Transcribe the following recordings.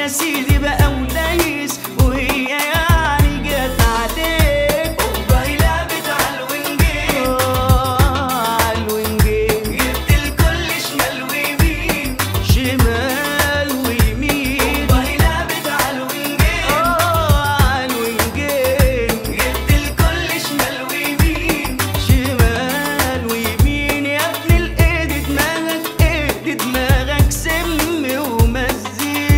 سيدي بقى ودايس وهي يعني جت عليك والله لعبت عالوينجين آه، عالوينجين جبت الكل شمال ويمين شمال ويمين والله لعبت عالوينجين آه، عالوينجين جبت الكل شمال ويمين شمال ويمين يا ابن الايد دماغك ايد دماغك سم ومزيكا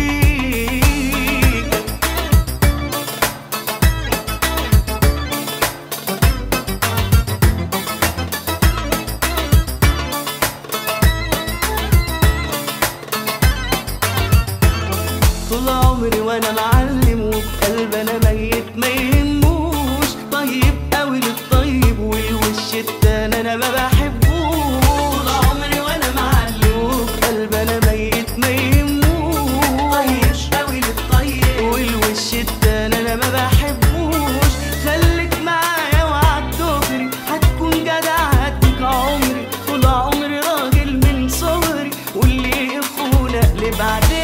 طول عمري وانا معلم وبقلب انا ميت ما يهموش طيب قوي للطيب والوش التاني انا ما بحبوش طول عمري وانا معلم وبقلب انا ميت ما يهموش طيب قوي للطيب والوش التاني انا ما بحبوش خليك معايا وعالدغري هتكون جدع هديك عمري طول عمري راجل من صغري واللي يخونك لبعدين